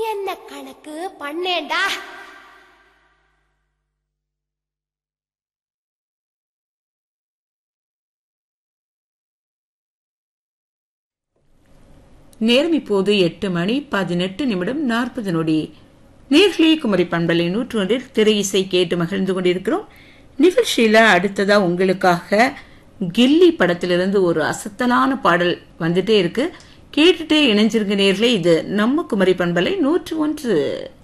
என்ன கணக்கு பண்ணேன்டா நேரம் இப்போது எட்டு மணி பதினெட்டு நிமிடம் நாற்பது நொடி நேர்களே குமரி பண்பலை நூற்று ஒன்றில் திரை இசை கேட்டு மகிழ்ந்து கொண்டிருக்கிறோம் நிகழ்ச்சியில அடுத்ததா உங்களுக்காக கில்லி படத்திலிருந்து ஒரு அசத்தலான பாடல் வந்துட்டே இருக்கு கேட்டுட்டே இணைஞ்சிருங்க நேர்களே இது நம்ம குமரி பண்பலை நூற்று ஒன்று